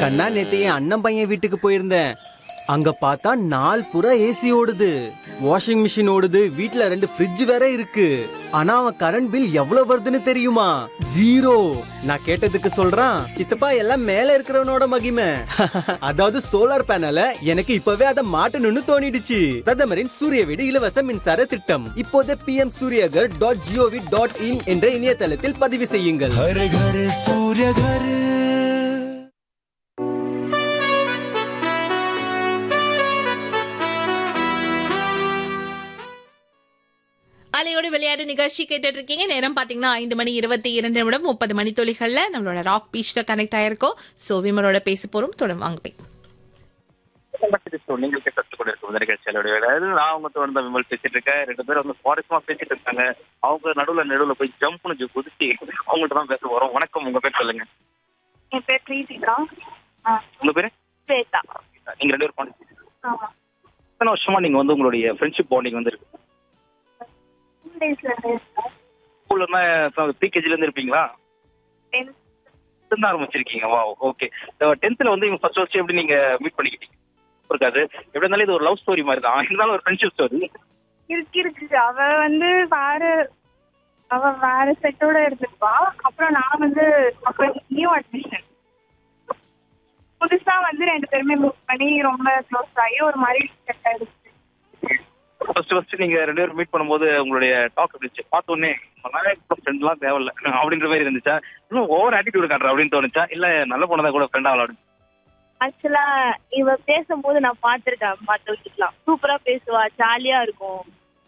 கண்ணா நேத்து என் அண்ணன் பையன் வீட்டுக்கு போயிருந்தேன் அங்க பார்த்தா நாள் புறா ஏசி ஓடுது வாஷிங் மிஷின் ஓடுது வீட்ல ரெண்டு ஃப்ரிட்ஜ் வேற இருக்கு ஆனா அவன் கரண்ட் பில் எவ்வளவு வருதுன்னு தெரியுமா ஜீரோ நான் கேட்டதுக்கு சொல்றான் சித்தப்பா எல்லாம் மேல இருக்கிறவனோட மகிமை அதாவது சோலார் பேனல எனக்கு இப்பவே அதை மாட்டணும்னு தோணிடுச்சு பிரதமரின் சூரிய வீடு இலவச மின்சார திட்டம் இப்போதே P M Suryaghar dot gov dot in என்ற இணையதளத்தில் பதிவு செய்யுங்கள் हर घर सूर्य घर அலையோடு விளையாட்டு நிகழ்ச்சி கேட்டுட்டு இருக்கீங்க நேரம் பாத்தீங்கன்னா ஐந்து மணி இருபத்தி இரண்டு நிமிடம் முப்பது மணி துளிகள்ல நம்மளோட ராக் பீச்ல கனெக்ட் ஆயிருக்கோம் சோ விமலோட பேச போறோம் தொடர்ந்து வாங்க போய் ஸோ நீங்கள் கற்றுக் கொண்டிருக்கும் இந்த நிகழ்ச்சியோட அதாவது நான் அவங்க தொடர்ந்து விமல் பேசிட்டு இருக்கேன் ரெண்டு பேரும் வந்து சுவாரஸ்யமா பேசிட்டு இருக்காங்க அவங்க நடுவுல நடுவுல போய் ஜம்ப்னு குதிச்சு அவங்கள்ட்ட தான் பேச வரோம் வணக்கம் உங்க பேர் சொல்லுங்க என் பேர் பிரீத்திகா ஆ உங்க பேரு ஸ்வேதா நீங்க ரெண்டு பேரும் பாண்டிச்சேரி ஆமா எத்தனை வருஷமா நீங்க வந்து உங்களுடைய ஃப்ரெண்ட்ஷிப் பாண்டிங் வந்து இருக்கு டூ டேஸ்ல இருந்து ஸ்கூல்ல இருந்தா ப்ரீகேஜில இருந்து இருப்பீங்களா டென்த் இருந்து ஆரம்பிச்சிருக்கீங்க வா ஓகே டென்த்ல வந்து இவங்க ஃபர்ஸ்ட் ஃபர்ஸ்ட் எப்படி நீங்க மீட் பண்ணிக்கிட்டீங்க இருக்காது எப்படி இருந்தாலும் இது ஒரு லவ் ஸ்டோரி மாதிரி தான் இருந்தாலும் ஒரு ஃப்ரெண்ட்ஷிப் ஸ்டோரி இருக்கு இருக்கு அவ வந்து வேற அவ வேற செட்டோட இருந்திருப்பா அப்புறம் நான் வந்து அப்ப நியூ அட்மிஷன் புதுசா வந்து ரெண்டு பேருமே மீட் பண்ணி ரொம்ப க்ளோஸ் ஆகி ஒரு மாதிரி செட் ஆயிடுச்சு ஃபர்ஸ்ட் ஃபர்ஸ்ட் நீங்க ரெண்டு பேரும் மீட் பண்ணும்போது உங்களுடைய டாக் இருந்துச்சு பார்த்த உடனே ஃப்ரெண்ட்லாம் தேவையில்ல அப்படின்ற மாதிரி இருந்துச்சா இன்னும் ஓவர் ஆட்டிடியூட் காட்டுற அப்படின்னு தோணுச்சா இல்ல நல்ல பொண்ணதா கூட ஃப்ரெண்ட் ஆகலாம் ஆக்சுவலா இவ பேசும்போது நான் பார்த்திருக்கேன் மத்த வீட்டுலாம் சூப்பரா பேசுவா ஜாலியா இருக்கும்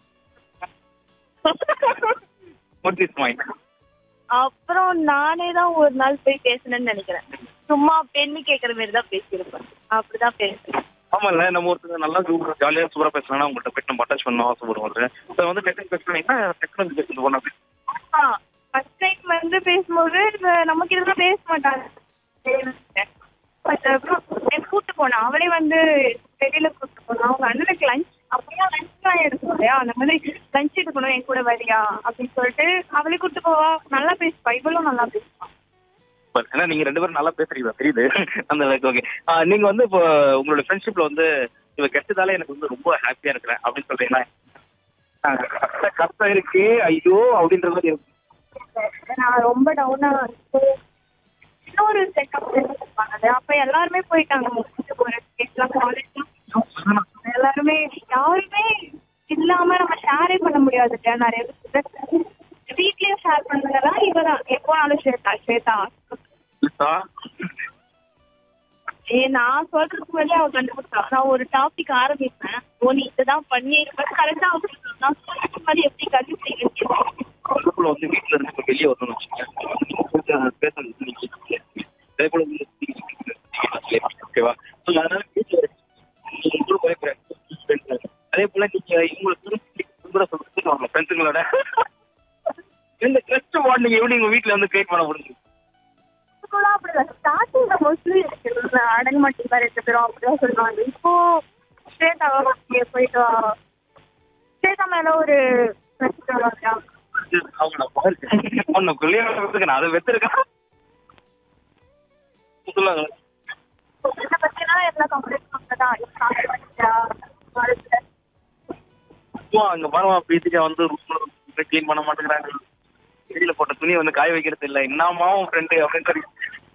வாட் இஸ் மைண்ட் அப்புறம் நானே தான் ஒரு நாள் போய் பேசினேன்னு நினைக்கிறேன் சும்மா பெண்ணு கேக்குற மாதிரி தான் பேசியிருப்பேன் அப்படிதான் பேசுறேன் ஆமா இல்ல நம்ம ஒருத்தங்க நல்லா ஜாலியா சூப்பரா பேசலாம் உங்கள்கிட்ட போயிட்டு நம்ம அட்டாச் பண்ண ஆசைப்படுவோம் ஸோ வந்து டெக்னிக் பேசுனீங்கன்னா டெக்னாலஜி பேசுறது போனா ஃபர்ஸ்ட் டைம் வந்து பேசும்போது இவ நமக்கு இதெல்லாம் பேச மாட்டாங்க பட் அப்புறம் என் கூட்டு போனா அவளே வந்து வெளியில கூட்டு போனா அவங்க அண்ணனுக்கு லஞ்ச் அப்படியே லஞ்ச்லாம் எடுக்கணும் இல்லையா அந்த மாதிரி லஞ்ச் எடுக்கணும் என் கூட வரியா அப்படின்னு சொல்லிட்டு அவளே கூட்டு போவா நல்லா பேசுவா இவளும் நல்லா பேசுவா ஏன்னா நீங்க ரெண்டு பேரும் நல்லா பேசுறீங்க தெரியுது அந்த அளவுக்கு ஓகே நீங்க வந்து இப்போ உங்களோட ஃப்ரெண்ட்ஷிப்ல வந்து இவ கெட்டதால எனக்கு வந்து ரொம்ப ஹாப்பியா இருக்கிறேன் அப்படின்னு சொல்றீங்கன்னா ஆ, கஷ்டம் கஷ்டம் இருக்கு ஐயோ அப்படின்ற மாதிரி இருக்கு நான் ரொம்ப டவுனா இன்னொரு செட்டப் இருப்பாங்க அப்ப எல்லாருமே போயிட்டாங்க முடிச்சுட்டு ஒரு எல்லாம் காலேஜ் எல்லாருமே யாருமே இல்லாம நம்ம ஷேரே பண்ண முடியாது இல்லையா நிறைய பேர் வீட்லயும் ஷேர் பண்ணதெல்லாம் இவதான் எப்போனாலும் ஸ்வேதா ஸ்வேதா ஆ, ஏ நான் சொல்றதுக்கு முன்னாடி அவ கண்டுபிடிச்சா நான் ஒரு டாபிக் ஆரம்பிப்பேன் ஓ நீ இதுதான் பண்ணி கரெக்டா அவங்களுக்கு நான் சொல்றதுக்கு முன்னாடி எப்படி கண்டுபிடிக்கிறேன் அதுக்குள்ள வந்து வீட்டுல இருந்து இப்ப வெளியே வரணும்னு வச்சுக்கோங்க கொஞ்சம் பேசுறது நீங்க அதே போல வந்து ஓகேவா ஸோ அதனால வீட்டுல உங்களுக்கு பயப்படுறேன் அதே போல நீங்க இவங்களுக்கு கூட சொல்லுங்க ஃப்ரெண்ட்ஸுங்களோட இந்த கிரஸ்ட் வார்டு நீங்க எப்படி உங்க வீட்டுல வந்து கிரியேட் பண்ண முடியும் ஸ்கூலா அப்படிதான் ஸ்டார்டிங்ல மோஸ்ட்லி அடங்க மாட்டேங்க ரெண்டு பேரும் அப்படிதான் சொல்லுவாங்க இப்போ ஸ்வேதா இங்க போயிட்டு வா ஸ்வேதா மேல ஒரு பிரச்சனை வருதா? அவங்க நான் பாருக்கேன் உன்னை கல்யாணத்துக்கு நான் அதை வெத்திருக்கேன் சொல்லுவாங்க என்னை பத்தினா எல்லா கம்ப்ளைண்ட் பண்ணதான் சும்மா அங்க பரவா பேசிக்க வந்து க்ளீன் பண்ண மாட்டேங்கிறாங்க வெளியில போட்ட துணியை வந்து காய வைக்கிறது இல்ல என்னமா உன் ஃப்ரெண்டு அப்படின்னு சொல்லி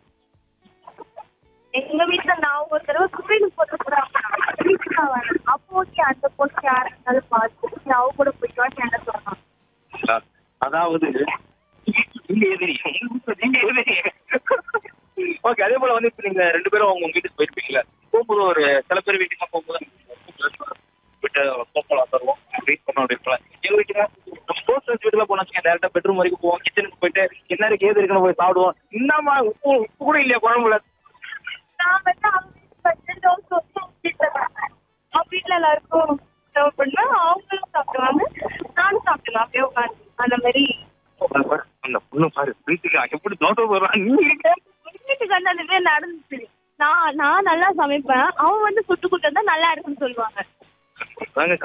எங்க வீட்டுல நான் ஒரு தடவை கோயிலுக்கு போட்டு கூட அப்போ ஓகே அந்த பொண்ணு யாரு இருந்தாலும் பார்த்து நீ அவ கூட போயிட்டு வான்னு என்ன சொன்னான் அதாவது நீங்க எதிரி நீங்க எதிரி ஓகே அதே போல வந்து இப்ப நீங்க ரெண்டு பேரும் அவங்க வீட்டுக்கு போயிருப்பீங்களா போகும்போது ஒரு சில பேர் வீட்டுக்கு போகும்போது வீட்டு போகலாம் தருவோம் வெயிட் பண்ண அப்படிங்களா எங்க வீட்டுல நம்ம ஸ்போர்ட்ஸ் வீட்டுல போனா டேரக்டா பெட்ரூம் வரைக்கும் போவோம் கிச்சனுக்கு போயிட்டு என்ன இருக்கு ஏது இருக்குன்னு போய் சாப்பிடுவோம் இன்னமா உப்பு உப்பு கூட இல்லையா குழம்புல நான் வந்து அவங்க வீட்டுக்கு வந்து தோசை ஊத்தி அவங்க வீட்டுல சாப்பிட்டேன். அவங்க வீட்டுல எல்லாருக்கும் சர்வ் பண்ணா அவங்களும் சாப்பிடுவாங்க நானும் சாப்பிடுவேன் அப்படியே உட்காந்து அந்த மாதிரி அந்த பொண்ணு பாரு வீட்டுக்கு எப்படி தோசை போடுறான் நீங்க வீட்டுக்கு வந்து அந்த மாதிரி நடந்துச்சு நான் நான் நல்லா சமைப்பேன் அவன் வந்து சுட்டு குட்டு தான் நல்லா இருக்குன்னு சொல்லுவாங்க தாங்க